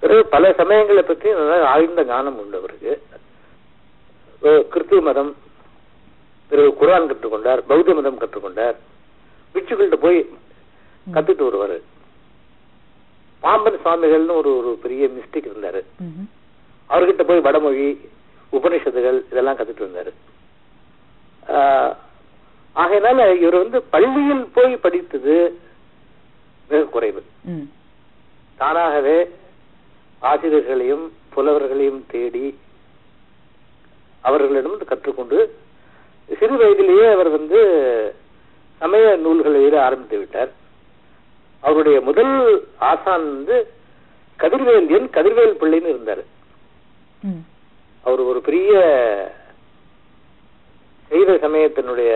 பிறகு பல சமயங்களை பற்றி நல்ல ஆழ்ந்த ஞானம் உண்டு அவருக்கு அஹ் கிறிஸ்துவ மதம் பிறகு குரான் கற்றுக்கொண்டார் பௌத்த மதம் கற்றுக்கொண்டார் பிட்சுகள்கிட்ட போய் கத்துட்டு வருவாரு பாம்பன் சுவாமிகள்னு ஒரு ஒரு பெரிய மிஸ்டேக் இருந்தாரு ம்ஹும். அவர்கிட்ட போய் வடமொழி உபனிஷத்துகள் இதெல்லாம் கத்துட்டு வந்தாரு ஆஹ் ஆகையினால இவர் வந்து பள்ளியில் போய் படித்தது மிக குறைவு ம். தானாகவே ஆசிரியர்களையும் புலவர்களையும் தேடி அவர்களிடம் கற்றுக்கொண்டு சிறு வயதிலேயே அவர் வந்து சமய நூல்களை எழுத ஆரம்பித்து விட்டார் அவருடைய முதல் ஆசான் வந்து கதிர்வேல் என் கதிர்வேல் பிள்ளைன்னு இருந்தார் ம். அவர் ஒரு பெரிய செய்த சமயத்தினுடைய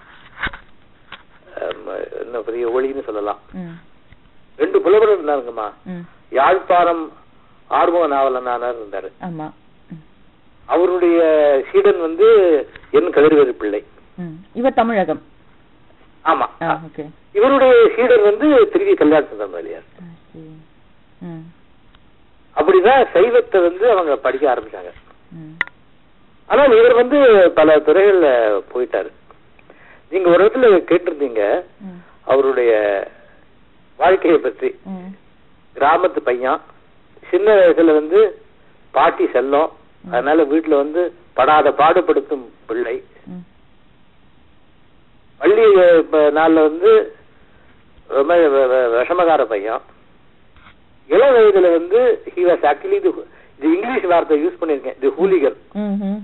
ஆம், என்ன பெரிய ஒளின்னு சொல்லலாம் ம். ரெண்டு புலவர் இருந்தாருங்கம்மா ம். யாழ்ப்பாணம் ஆர்வ நாவலனானார் இருந்தாரு ஆமா ம். அவருடைய சீடன் வந்து என் கதிர்வேறு பிள்ளை ம். இவர் தமிழகம் ஆமா ஆ ஓகே இவருடைய சீடர் வந்து திருவி கல்யாண சுந்தரமலியார் ம் அப்படிதான் சைவத்தை வந்து அவங்க படிக்க ஆரம்பிச்சாங்க ம் ஆனால் இவர் வந்து பல துறைகள்ல போயிட்டாரு நீங்க ஒரு இடத்துல கேட்டிருந்தீங்க ம் அவருடைய வாழ்க்கையை பற்றி ம் கிராமத்து பையன் சின்ன வயசுல வந்து பாட்டி செல்லம் அதனால வீட்டுல வந்து படாத பாடுபடுத்தும் பிள்ளை ம் பள்ளி இப்ப நாள்ல வந்து ரொம்ப வ- வ- விஷமகார பையன் இளம் வயதுல வந்து ஹி வாஸ் ஆக்சுவலி இது இது இங்கிலீஷ் வார்த்தை யூஸ் பண்ணிருக்கேன் தி ஹூலிகன் ம்ஹும்.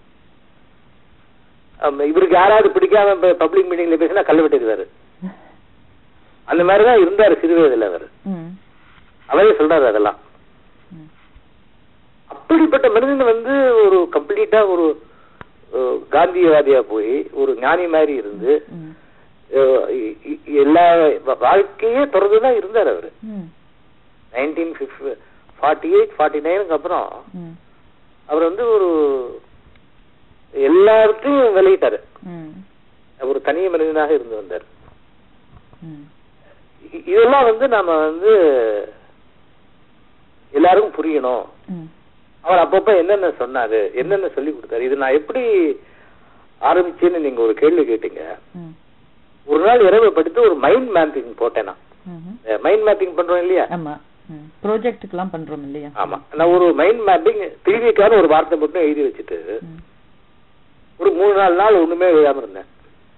இவருக்கு யாராவது பிடிக்காம பப்ளிக் மீட்டிங்ல பேசினா கல்ல வெட்டிடுவாரு அந்த மாதிரிதான் இருந்தாரு சிறு வயதுல அவர் ம் அவரே சொல்றாரு அதெல்லாம் ம். அப்படிப்பட்ட மனிதன் வந்து ஒரு கம்ப்ளீட்டா ஒரு அஹ், காந்தியவாதியா போய் ஒரு ஞானி மாதிரி இருந்து ம் அஹ், இ- இ- எல்லா வா- வாழ்க்கையே தொடர்ந்துதான் இருந்தார் அவரு ம் நைன்டீன் ஃபார்ட்டி எயிட் ஃபார்ட்டி நைனுக்கு அப்புறம் ம் அவர் வந்து ஒரு எல்லாத்தையும் விலகிட்டாரு ம் ஒரு தனி மனிதனாக இருந்து வந்தார் ம் இ- இதெல்லாம் வந்து நாம வந்து எல்லாருக்கும் புரியணும் ம் அவர் அப்பப்ப என்னென்ன சொன்னாரு என்னென்ன சொல்லி கொடுத்தாரு இது நான் எப்படி ஆரம்பிச்சேன்னு நீங்க ஒரு கேள்வி கேட்டீங்க ம் ஒரு நாள் இரவு படுத்து ஒரு மைண்ட் மேப்பிங் போட்டேன் நான் ம்ஹும். மைண்ட் மேப்பிங் பண்றோம் இல்லையா ஆமா ம் ப்ராஜெக்ட்டுக்கெல்லாம் பண்றோம் இல்லையா ஆமா நான் ஒரு மைண்ட் மேப்பிங் டிவிக்கான ஒரு வார்த்தை மட்டும் எழுதி வச்சுட்டு ம் ஒரு மூணு நாலு நாள் ஒண்ணுமே எழுதாம இருந்தேன்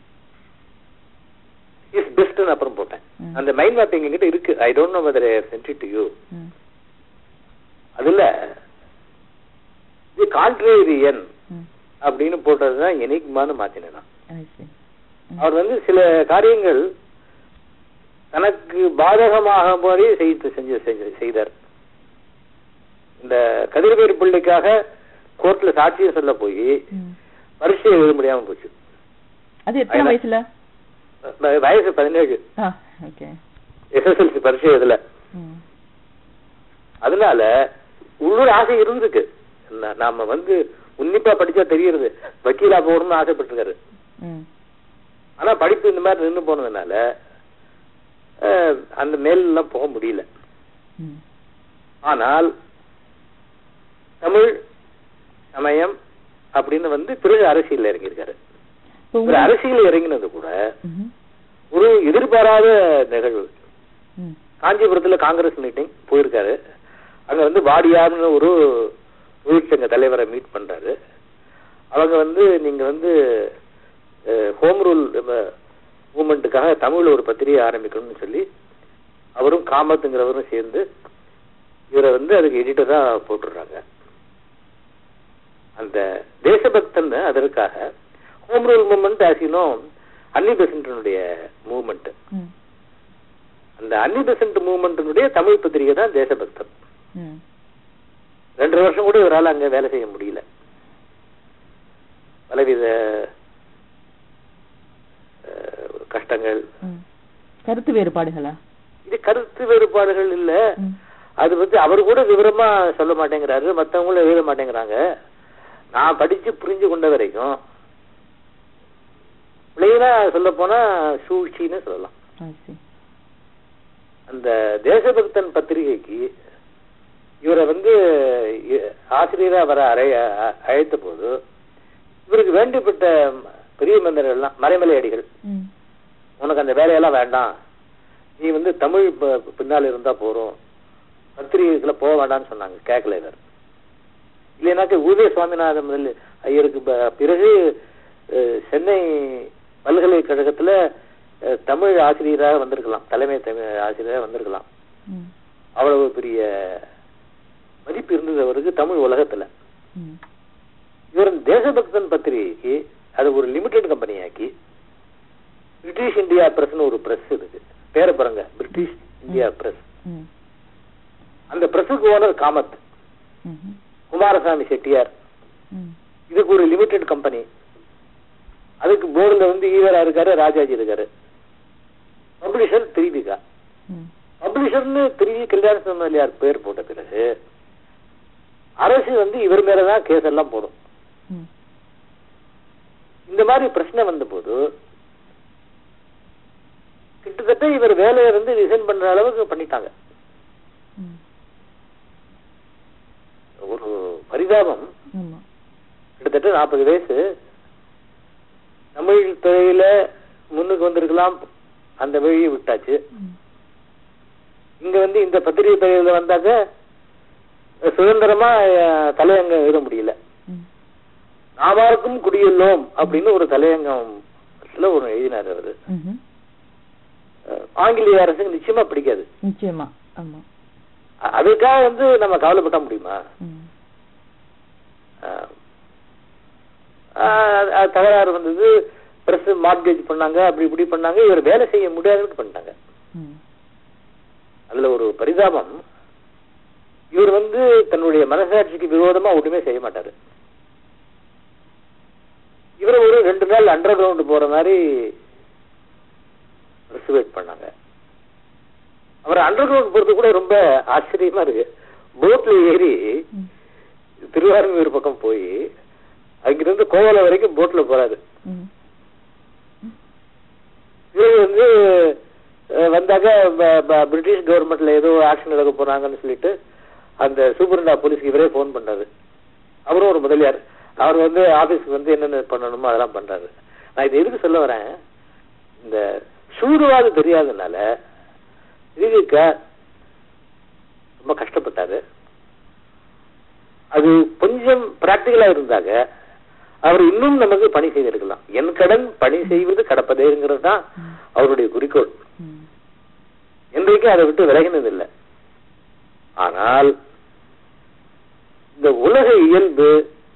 இஸ் பெஸ்ட்னு அப்புறம் போட்டேன் ம். அந்த மைண்ட் மேப்பிங் என்கிட்ட இருக்கு I don't know whether sent it to you hmm அதுல இது கான்ட்ரேரியன் ம் அப்படின்னு போட்டதுதான் எனிக்மான்னு மாத்தினேன் நான் I see. ம். அவர் வந்து சில காரியங்கள் தனக்கு பாதகமாக மாதிரி செய்து செஞ்சு செஞ்சு செய்தார் இந்த கதிர்வேறு பிள்ளைக்காக கோர்ட்ல சாட்சியம் சொல்ல போய் ம். பரீட்சை எழுத முடியாம போச்சு அது எத்தனை ஐநா- வயசுல வ- வயசு பதினேழு ஆ ஓகே எஸ்எஸ்எல்சி பரீட்சை எழுதல ம் அதனால உள்ளூர் ஆசை இருந்திருக்கு நா- நாம வந்து உன்னிப்பா படிச்சா தெரியுது வக்கீலா போகணும்னு ஆசைப்பட்டிருக்காரு ம் ஆனா படிப்பு இந்த மாதிரி நின்னு போனதுனால அஹ், அந்த மேல் எல்லாம் போக முடியல ம் ஆனால் தமிழ் சமயம் அப்படின்னு வந்து பிறகு அரசியல் இறங்கியிருக்காரு இப்போ ஒரு உங்களுக்கு- அரசியல் இறங்கினது கூட ம்ஹும். ஒரு எதிர்பாராத நிகழ்வு ம் காஞ்சிபுரத்துல காங்கிரஸ் மீட்டிங் போயிருக்காரு அங்க வந்து வாடியார்னு ஒரு தொழிற்சங்க தலைவரை மீட் பண்றாரு அவங்க வந்து நீங்க வந்து ஹோம் ரூல் மூமெண்ட்டுக்காக தமிழ்ல ஒரு பத்திரிகை ஆரம்பிக்கணும்னு சொல்லி அவரும் காமத்துங்கிறவரும் சேர்ந்து இவரை வந்து அதுக்கு எடிட்டரா போட்டுடுறாங்க அந்த தேசபக்தன் அதற்காக ஹோம் ரூல் மூமெண்ட் ஆசினோ அன்னி பெசன்டனுடைய மூமெண்ட் ம் அந்த அன்னி பெசன்ட் மூவ்மெண்ட்டினுடைய தமிழ் பத்திரிகை தான் தேசபக்தன் ம் ரெண்டரை வருஷம் கூட இவரால் அங்க வேலை செய்ய முடியல பலவித அஹ், கஷ்டங்கள் ம் கருத்து வேறுபாடுகளா இது கருத்து வேறுபாடுகள் இல்ல ம் அது வந்து அவர் கூட விவரமா சொல்ல மாட்டேங்கிறாரு மத்தவங்களும் எழுத மாட்டேங்கிறாங்க நான் படிச்சு புரிஞ்சு கொண்ட வரைக்கும் பிள்ளைகளா சொல்ல போனா சூழ்ச்சின்னு சொல்லலாம் I see. அந்த தேசபக்தன் பத்திரிகைக்கு இவரை வந்து இ- ஆசிரியரா வர அழைய அ- அழைத்த போது இவருக்கு வேண்டிப்பட்ட பெரிய மந்திரங்கள்லாம் மறைமலை அடிகள் ம் உனக்கு அந்த வேலையெல்லாம் வேண்டாம் நீ வந்து தமிழ் ப- பின்னால் இருந்தா போறோம் பத்திரிகைக்குள்ள போக வேண்டாம்னு சொன்னாங்க கேட்கல இவர் இல்லைனாக்க உதய சுவாமிநாதன் முதல் ஐயருக்கு ப- பிறகு அஹ், சென்னை பல்கலைக்கழகத்துல அஹ், தமிழ் ஆசிரியராக வந்திருக்கலாம் தலைமை தமிழ் ஆசிரியராக வந்திருக்கலாம் ம் அவ்வளவு பெரிய மதிப்பு இருந்தது அவருக்கு தமிழ் உலகத்துல ம் இவர் தேசபக்தன் பத்திரிகைக்கு அது ஒரு லிமிடெட் கம்பெனியாக்கி பிரிட்டிஷ் இந்தியா பிரஸ்னு ஒரு பிரஸ் இருக்கு பேரை பாருங்க பிரிட்டிஷ் இந்தியா பிரஸ் ம் அந்த பிரஸுக்கு ஓனர் காமத் ம் குமாரசாமி செட்டியார் ம் இதுக்கு ஒரு லிமிடெட் கம்பெனி அதுக்கு போர்டுல வந்து ஈவரா இருக்காரு ராஜாஜி இருக்காரு பப்ளிஷர் திரிபிகா ம் பப்ளிஷர்னு திருவி கல்யாண சுமலியார் பேர் போட்ட பிறகு அரசு வந்து இவர் மேலதான் கேஸ் எல்லாம் போடும் ம் இந்த மாதிரி பிரச்சனை வந்த போது கிட்டத்தட்ட இவர் வேலையை வந்து ரிசைன் பண்ற அளவுக்கு பண்ணிட்டாங்க ம் ஒரு பரிதாபம் ஆமா கிட்டத்தட்ட நாற்பது வயசு தமிழ் துறையில முன்னுக்கு வந்திருக்கலாம் அந்த வழியை விட்டாச்சு ம் இங்க வந்து இந்த பத்திரிகை துறையில வந்தாக்க சுதந்திரமா அஹ், தலையங்கம் எழுத முடியல ம் நாமாருக்கும் குடியுள்ளோம் அப்படின்னு ஒரு தலையங்கம் ஒரு எழுதினார் அவரு ம்ஹும். அஹ், ஆங்கிலேய அரசுக்கு நிச்சயமா பிடிக்காது நிச்சயமா ஆமா அ- அதுக்காக வந்து நம்ம கவலைப்பட முடியுமா ம் அஹ், அஹ், அது தகராறு வந்தது பிரஸ் மார்க்கேஜ் பண்ணாங்க அப்படி இப்படி பண்ணாங்க இவர் வேலை செய்ய முடியாதுன்னு பண்ணிட்டாங்க ம் அதுல ஒரு பரிதாபம் இவர் வந்து தன்னுடைய மனசாட்சிக்கு விரோதமா ஒண்ணுமே செய்ய மாட்டாரு இவர் ஒரு ரெண்டு நாள் அண்டர் கிரவுண்ட் போற மாதிரி ரிசர்வேட் பண்ணாங்க அவர் அண்டர் கிரவுண்ட் போறது கூட ரொம்ப ஆச்சரியமா இருக்கு போட்ல ஏறி ம் திருவாரூர் பக்கம் போய் அங்கிருந்து கோவலம் வரைக்கும் போட்ல போறாரு ம் இவர் வந்து அஹ், வந்தாக்க ப- ப- பிரிட்டிஷ் கவர்மெண்ட்ல ஏதோ ஆக்ஷன் எடுக்க போறாங்கன்னு சொல்லிட்டு அந்த சூப்பரண்டா போலீஸ்க்கு இவரே ஃபோன் பண்றாரு அவரும் ஒரு முதலியார் அவர் வந்து ஆபீஸ்க்கு வந்து என்னென்ன பண்ணணுமோ அதெல்லாம் பண்றாரு நான் இதை எதுக்கு சொல்ல வரேன் இந்த சூதுவாது தெரியாதனால இதுக்கு ரொம்ப கஷ்டப்பட்டாரு அது கொஞ்சம் பிராக்டிக்கலா இருந்தாங்க அவர் இன்னும் நமக்கு பணி செய்திருக்கலாம் என் கடன் பணி செய்வது கடப்பதேங்கிறது தான் அவருடைய குறிக்கோள் ம் இன்றைக்கு அதை விட்டு விலகினது இல்லை ஆனால் இந்த உலக இயல்பு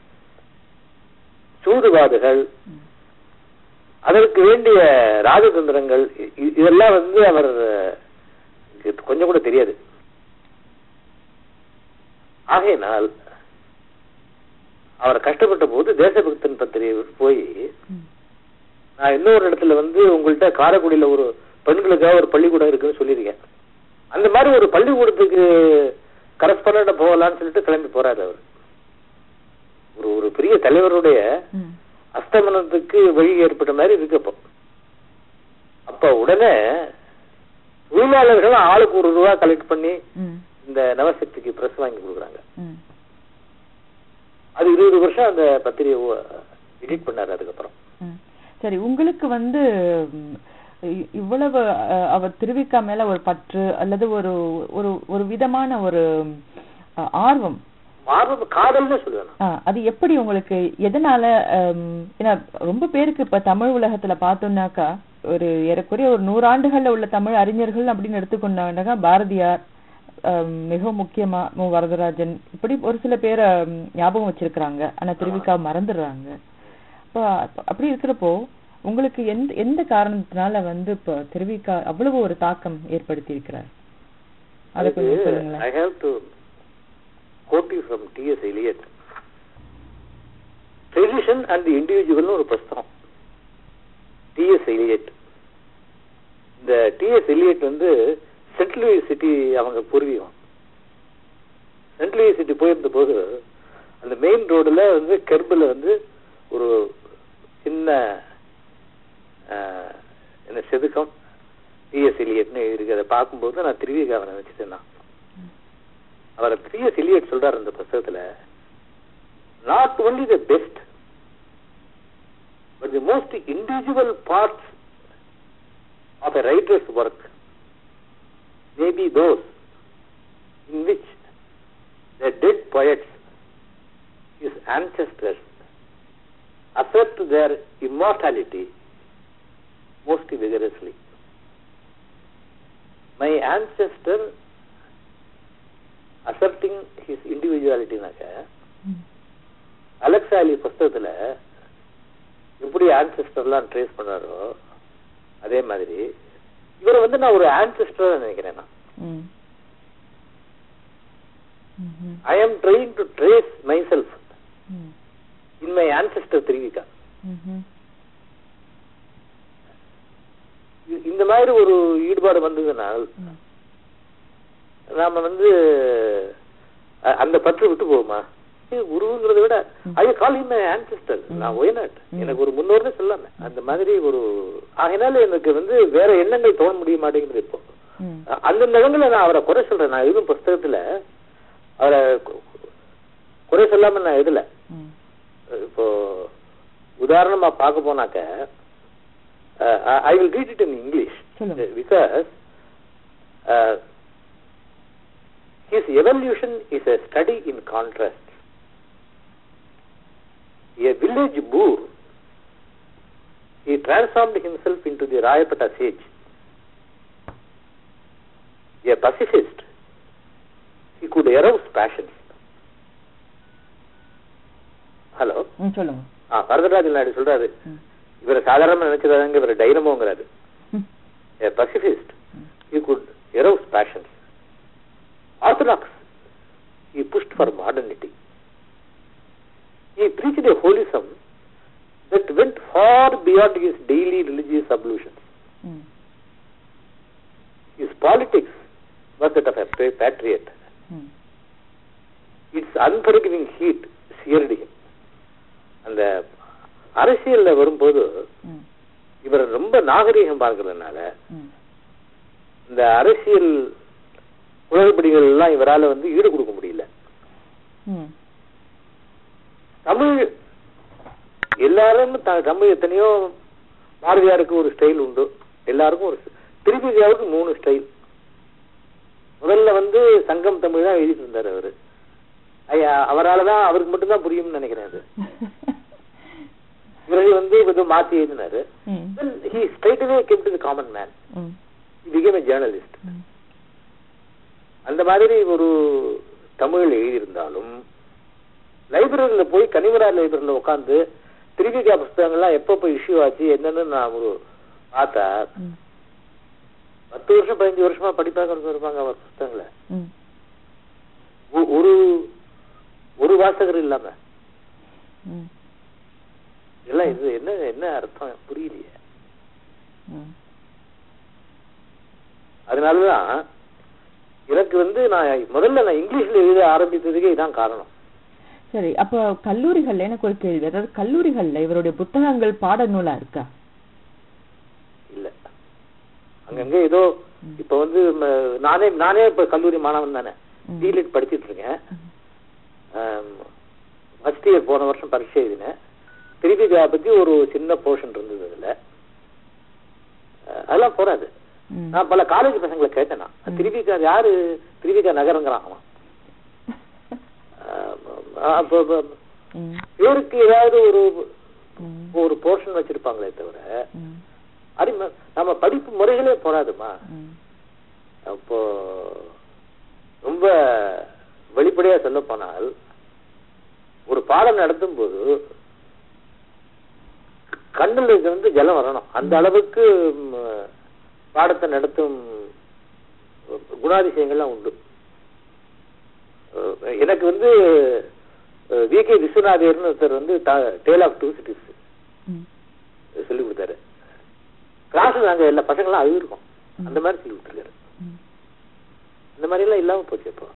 சூதுவாதுகள் ம் அதற்கு வேண்டிய ராஜதந்திரங்கள் இ- இ- இதெல்லாம் வந்து அவர் அஹ், இது கொஞ்சம் கூட தெரியாது ஆகையினால் அவர் கஷ்டப்பட்ட போது தேசபக்தன் பத்திரிகை போய் ம் நான் இன்னொரு இடத்துல வந்து உங்கள்கிட்ட காரைக்குடியில ஒரு பெண்களுக்காக ஒரு பள்ளிக்கூடம் இருக்குன்னு சொல்லியிருக்கேன் அந்த மாதிரி ஒரு பள்ளிக்கூடத்துக்கு கரஸ்பாண்டா போகலாம்னு சொல்லிட்டு கிளம்பி போறாரு அவர் ஒரு ஒரு பெரிய தலைவருடைய ம் அஸ்தமனத்துக்கு வழி ஏற்பட்ட மாதிரி இருக்கு அப்போ அப்ப உடனே தொழிலாளர்கள் ஆளுக்கு ஒரு ரூபா கலெக்ட் பண்ணி ம் இந்த நவசக்திக்கு பிரஸ் வாங்கி கொடுக்குறாங்க ம் அது இருபது வருஷம் அந்த பத்திரிகை எடிட் பண்ணாரு அதுக்கப்புறம் ம். சரி உங்களுக்கு வந்து ம், இ- இவ்வளவு அ, அவர் திருவிக்கா மேல ஒரு பற்று அல்லது ஒரு ஒரு ஒரு விதமான ஒரு அ, ஆர்வம் மார்பு காதல்னு சொல்லுவேன் நான். ஆ, அது எப்படி உங்களுக்கு எதனால அம், ஏன்னா ரொம்ப பேருக்கு இப்ப தமிழ் உலகத்துல பார்த்தோம்னாக்கா ஒரு ஏறக்குறைய ஒரு நூறாண்டுகள்ல உள்ள தமிழ் அறிஞர்கள் அப்படின்னு எடுத்துக்கொண்டாங்கன்னாக்கா பாரதியார் அம், மிக முக்கியமா மு வரதராஜன் இப்படி ஒரு சில பேரை ம், ஞாபகம் வச்சிருக்கிறாங்க ஆனா திருவிக்கா மறந்துடுறாங்க அப்ப அப்ப அப்படி இருக்கிறப்போ உங்களுக்கு எந்த எந்த காரணத்தினால வந்து இப்ப திருவிக்கா அவ்வளவு ஒரு தாக்கம் ஏற்படுத்தி இருக்கிறார் அதை கொஞ்சம் சொல்லுங்களேன் I have to quote you from T.S. Eliot. Tradition and the Individual ஒரு புஸ்தகம் டிஎஸ் எலியட் இந்த டிஎஸ் எலியட் வந்து சென்ட் லூயிஸ் சிட்டி அவங்க பூர்வீகம் சென்ட் லூயிஸ் சிட்டி போயிருந்த போது அந்த மெயின் ரோடுல வந்து கெர்பில் வந்து ஒரு சின்ன ஆஹ், என்ன செதுக்கம் டிஎஸ் எலியட்னு இருக்கு அதை பார்க்கும்போது நான் திருவிகாவை நினைச்சிட்டேன் நான் அவர் பெரிய சிலியட் சொல்றாரு அந்த புஸ்தகத்துல not only the best but the most individual parts of a writer's work may be those in which the dead poets his ancestors assert their immortality most vigorously. My ancestor asserting his individuality நாக்க ம். அலெக்சாலி புஸ்தகத்துல எப்படி ஆன்செஸ்டர்லாம் trace பண்ணாரோ அதே மாதிரி இவரை வந்து நான் ஒரு ஆன்செஸ்டரா நினைக்கிறேன் நான் ம். ம்ஹும். I am trying to trace myself hmm. In my ancestor Thiru Vi Ka ம்ஹும். இ- இந்த மாதிரி ஒரு ஈடுபாடு வந்ததுனால் ம். நாம வந்து அ- அந்த பற்று விட்டு போகுமா இது குருங்கிறத விட ம். ஐ கால் இம் ஆன்சிஸ்டர் ம். நான் ஒய்நாட் ம். எனக்கு ஒரு முன்னோர்னு சொல்லாம அந்த மாதிரி ஒரு ஆகினால எனக்கு வந்து வேற எண்ணங்கள் தோண முடிய மாட்டேங்குது இப்போ ம். அ- அந்தந்த இடங்கள்ல நான் அவரை குறை சொல்றேன் நான் எதுவும் புஸ்தகத்துல அவரை கு- குறை சொல்லாம நான் எழுதல ம். இப்போ உதாரணமா பார்க்க போனாக்க I will read it in English சொல்லுங்க. Because his evolution is a study in contrast a village boor he transformed himself into the rayapata sage a pacifist he could arouse passions hello ம், சொல்லுங்க ஆ வரதராஜன் நாயுடு சொல்றாரு ம். இவரை சாதாரணமா நினைச்சதாங்க இவரை டைனமோங்கிறாரு ம். a pacifist he could arouse passions orthodox he pushed for modernity he preached a holism that went far beyond his daily religious ablutions ம். his politics was that of a pa- patriot ம். its unforgiving heat seared him அந்த அரசியல்ல வரும்போது ம். இவர் ரொம்ப நாகரீகம் பார்க்கறதுனால ம். இந்த அரசியல் குளறுபடிகள் எல்லாம் இவரால வந்து ஈடு கொடுக்க முடியல ம். தமிழ் எல்லாரும் த- தமிழ் எத்தனையோ பாரதியாருக்கு ஒரு ஸ்டைல் உண்டு எல்லாருக்கும் ஒரு திருப்பிஜாவுக்கு மூணு ஸ்டைல் முதல்ல வந்து சங்கம் தமிழ் தான் எழுதிட்டு இருந்தார் அவரு ஐயா அவரால தான் அவருக்கு மட்டும்தான் புரியும்னு நினைக்கிறேன் அது பிறகு வந்து இது மாத்தி எழுதினாரு ம். then he straight away came to the common man ம். he became a journalist ம். அந்த மாதிரி ஒரு தமிழ் எழுதியிருந்தாலும் லைப்ரரியில போய் கனிமரா லைப்ரரியில உட்காந்து திருவிகா புஸ்தகங்கள்லாம் எப்பப்போ இஷ்யூ ஆச்சு என்னன்னு நான் ஒரு பார்த்தா ம். பத்து வருஷம் பதினஞ்சு வருஷமா படிப்பாங்க இருப்பாங்க அவர் புஸ்தகங்களை ம். ஒ- ஒரு ஒரு வாசகர் இல்லாம ம். எல்லாம் இது என்ன என்ன அர்த்தம் புரியலையே ம். அதனாலதான் எனக்கு வந்து நான் முதல்ல நான் இங்கிலீஷ்ல எழுத ஆரம்பித்ததுக்கே இதான் காரணம் சரி அப்போ கல்லூரிகள்ல எனக்கு ஒரு கேள்வி அதாவது கல்லூரிகள்ல இவருடைய புத்தகங்கள் பாடநூலா இருக்கா இல்ல அங்கங்க ஏதோ இப்ப வந்து ம- நானே நானே இப்ப கல்லூரி மாணவன் தானே ம். டிலிட் படிச்சிட்டு இருக்கேன் ஃபர்ஸ்ட் இயர் போன வருஷம் பரீட்சை எழுதினேன் திருப்பிகா பத்தி ஒரு சின்ன போர்ஷன் இருந்தது அதுல அஹ், அதெல்லாம் போறாது ம். நான் பல காலேஜ் பசங்களை கேட்டேன் நான் ம். திருவிகா யாரு திருவிகா நகரங்கிறான் அவன் அஹ், அப்ப அப்ப ம். பேருக்கு ஏதாவது ஒரு ம். ஒரு போர்ஷன் வச்சிருப்பாங்களே தவிர ம். அது ம- நம்ம படிப்பு முறைகளே போராதுமா ம். அப்போ ரொம்ப வெளிப்படையா சொல்ல போனால் ஒரு பாடம் நடத்தும் போது கண்ணுல இருந்து ஜலம் வரணும் அந்த அளவுக்கு ம், பாடத்தை நடத்தும் குணாதிசயங்கள்லாம் உண்டு அஹ் எனக்கு வந்து வி கே விஸ்வநாதர்னு ஒருத்தர் வந்து டேல் ஆஃப் டூ சிட்டிஸ் ம். சொல்லி கொடுத்தாரு கிளாஸ் நாங்க எல்லா பசங்களாம் அழுதுருக்கோம் அந்த மாதிரி சொல்லி கொடுத்துருக்காரு ம். இந்த மாதிரி எல்லாம் இல்லாம போச்சு இப்போ